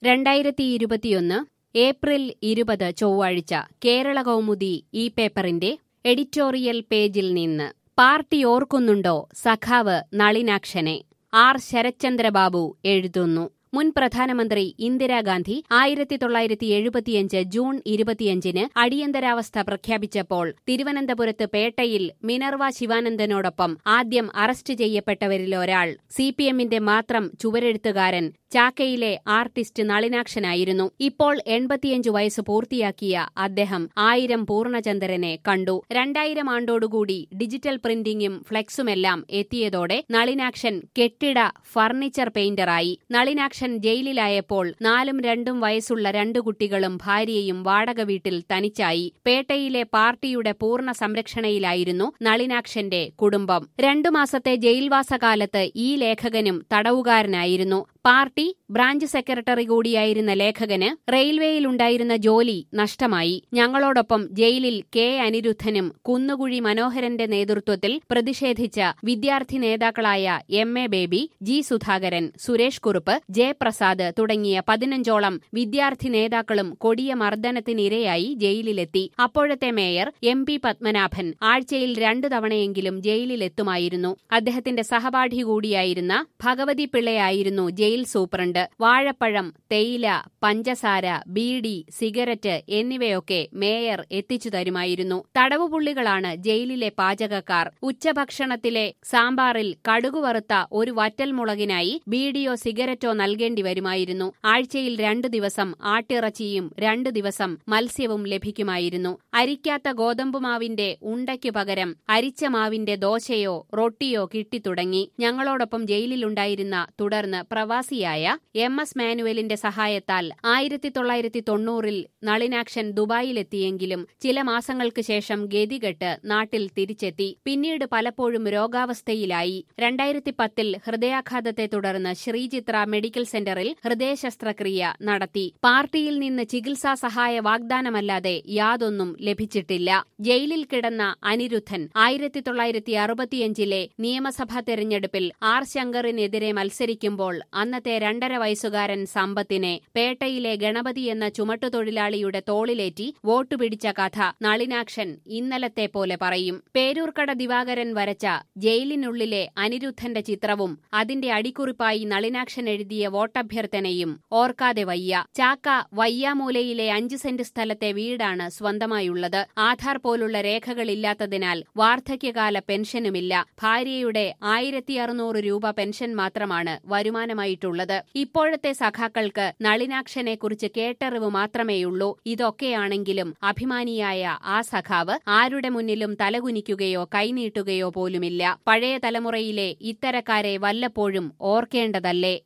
രണ്ടായിരത്തി ഇരുപത്തിയൊന്ന് ഏപ്രിൽ ഇരുപത് ചൊവ്വാഴ്ച കേരള കൗമുദി ഈ പേപ്പറിന്റെ എഡിറ്റോറിയൽ പേജിൽ നിന്ന് പാർട്ടി ഓർക്കുന്നുണ്ടോ സഖാവ് നളിനാക്ഷനെ ആർ ശരത്ചന്ദ്രബാബു എഴുതുന്നു മുൻ പ്രധാനമന്ത്രി ഇന്ദിരാഗാന്ധി ആയിരത്തി തൊള്ളായിരത്തി എഴുപത്തിയഞ്ച് ജൂൺ ഇരുപത്തിയഞ്ചിന് അടിയന്തരാവസ്ഥ പ്രഖ്യാപിച്ചപ്പോൾ തിരുവനന്തപുരത്ത് പേട്ടയിൽ മിനർവ ശിവാനന്ദനോടൊപ്പം ആദ്യം അറസ്റ്റ് ചെയ്യപ്പെട്ടവരിൽ ഒരാൾ സി പി എമ്മിന്റെ മാത്രം ചുവരെഴുത്തുകാരൻ ചാക്കയിലെ ആർട്ടിസ്റ്റ് നളിനാക്ഷനായിരുന്നു ഇപ്പോൾ എൺപത്തിയഞ്ച് വയസ്സ് പൂർത്തിയാക്കിയ അദ്ദേഹം ആയിരം പൂർണ്ണചന്ദ്രനെ കണ്ടു രണ്ടായിരം ആണ്ടോടുകൂടി ഡിജിറ്റൽ പ്രിന്റിംഗും ഫ്ലെക്സുമെല്ലാം എത്തിയതോടെ നളിനാക്ഷൻ കെട്ടിട ഫർണിച്ചർ പെയിന്ററായി നളിനാക്ഷൻ ജയിലിലായപ്പോൾ നാലും രണ്ടും വയസ്സുള്ള രണ്ടു കുട്ടികളും ഭാര്യയും വാടക വീട്ടിൽ തനിച്ചായി പേട്ടയിലെ പാർട്ടിയുടെ പൂർണ്ണ സംരക്ഷണയിലായിരുന്നു നളിനാക്ഷന്റെ കുടുംബം രണ്ടു മാസത്തെ ജയിൽവാസകാലത്ത് ഈ ലേഖകനും തടവുകാരനായിരുന്നു പാർട്ടി ബ്രാഞ്ച് സെക്രട്ടറി കൂടിയായിരുന്ന ലേഖകന് റെയിൽവേയിലുണ്ടായിരുന്ന ജോലി നഷ്ടമായി ഞങ്ങളോടൊപ്പം ജയിലിൽ കെ അനിരുദ്ധനും കുന്നുകുഴി മനോഹരന്റെ നേതൃത്വത്തിൽ പ്രതിഷേധിച്ച വിദ്യാർത്ഥി നേതാക്കളായ M A Baby G Sudhakaran Suresh Kurup Jayaprasad തുടങ്ങിയ പതിനഞ്ചോളം വിദ്യാർത്ഥി നേതാക്കളും കൊടിയ മർദ്ദനത്തിനിരയായി ജയിലിലെത്തി അപ്പോഴത്തെ മേയർ എം പി പത്മനാഭൻ ആഴ്ചയിൽ രണ്ടു തവണയെങ്കിലും ജയിലിലെത്തുമായിരുന്നു അദ്ദേഹത്തിന്റെ സഹപാഠി കൂടിയായിരുന്ന ഭഗവതി പിള്ളയായിരുന്നു ജയിൽ സൂപ്രണ്ട് വാഴപ്പഴം തേയില പഞ്ചസാര ബീഡി സിഗരറ്റ് എന്നിവയൊക്കെ മേയർ എത്തിച്ചു തരുമായിരുന്നു തടവുപുള്ളികളാണ് ജയിലിലെ പാചകക്കാർ ഉച്ചഭക്ഷണത്തിലെ സാമ്പാറിൽ കടുകുവറുത്ത ഒരു വറ്റൽമുളകിനായി ബീഡിയോ സിഗരറ്റോ നൽകേണ്ടി വരുമായിരുന്നു ആഴ്ചയിൽ രണ്ടു ദിവസം ആട്ടിറച്ചിയും രണ്ടു ദിവസം മത്സ്യവും ലഭിക്കുമായിരുന്നു അരിക്കാത്ത ഗോതമ്പുമാവിന്റെ ഉണ്ടയ്ക്കു പകരം അരിച്ച മാവിന്റെ ദോശയോ റൊട്ടിയോ കിട്ടിത്തുടങ്ങി ഞങ്ങളോടൊപ്പം ജയിലിലുണ്ടായിരുന്ന തുടർന്ന് പ്രവാസിയായ എം എസ് മാനുവലിന്റെ സഹായത്താൽ ആയിരത്തി തൊള്ളായിരത്തി തൊണ്ണൂറിൽ നളിനാക്ഷൻ ദുബായിലെത്തിയെങ്കിലും ചില മാസങ്ങൾക്ക് ശേഷം ഗതികെട്ട് നാട്ടിൽ തിരിച്ചെത്തി പിന്നീട് പലപ്പോഴും രോഗാവസ്ഥയിലായി രണ്ടായിരത്തി പത്തിൽ ഹൃദയാഘാതത്തെ തുടർന്ന് ശ്രീചിത്ര മെഡിക്കൽ സെന്ററിൽ ഹൃദയ ശസ്ത്രക്രിയ നടത്തി പാർട്ടിയിൽ നിന്ന് ചികിത്സാ സഹായ വാഗ്ദാനമല്ലാതെ യാതൊന്നും ലഭിച്ചിട്ടില്ല ജയിലിൽ കിടന്ന അനിരുദ്ധൻ ആയിരത്തി തൊള്ളായിരത്തി അറുപത്തിയഞ്ചിലെ നിയമസഭാ തെരഞ്ഞെടുപ്പിൽ ആർ ശങ്കറിനെതിരെ മത്സരിക്കുമ്പോൾ അന്നത്തെ രണ്ടര വയസ്സുകാരൻ സമ്പത്തിനെ പേട്ടയിലെ ഗണപതി എന്ന ചുമട്ടുതൊഴിലാളിയുടെ തോളിലേറ്റി വോട്ട് പിടിച്ച കഥ നളിനാക്ഷൻ ഇന്നലത്തെ പോലെ പറയും പേരൂർക്കട ദിവാകരൻ വരച്ച ജയിലിനുള്ളിലെ അനിരുദ്ധന്റെ ചിത്രവും അതിന്റെ അടിക്കുറിപ്പായി നളിനാക്ഷൻ എഴുതിയ വോട്ടഭ്യർത്ഥനയും ഓർക്കാതെ വയ്യ ചാക്ക വയ്യാമൂലയിലെ അഞ്ച് സെന്റ് സ്ഥലത്തെ വീടാണ് സ്വന്തമായുള്ളത് ആധാർ പോലുള്ള രേഖകളില്ലാത്തതിനാൽ വാർദ്ധക്യകാല പെൻഷനുമില്ല ഭാര്യയുടെ ആയിരത്തി അറുന്നൂറ് രൂപ പെൻഷൻ മാത്രമാണ് വരുമാനമായിട്ടുള്ളത് ഇപ്പോഴത്തെ സഖാക്കൾക്ക് നളിനാക്ഷനെക്കുറിച്ച് കേട്ടറിവ് മാത്രമേയുള്ളൂ ഇതൊക്കെയാണെങ്കിലും അഭിമാനിയായ ആ സഖാവ് ആരുടെ മുന്നിലും തലകുനിക്കുകയോ കൈനീട്ടുകയോ പോലുമില്ല പഴയ തലമുറയിലെ ഇത്തരക്കാരെ വല്ലപ്പോഴും ഓർക്കേണ്ടതല്ലേ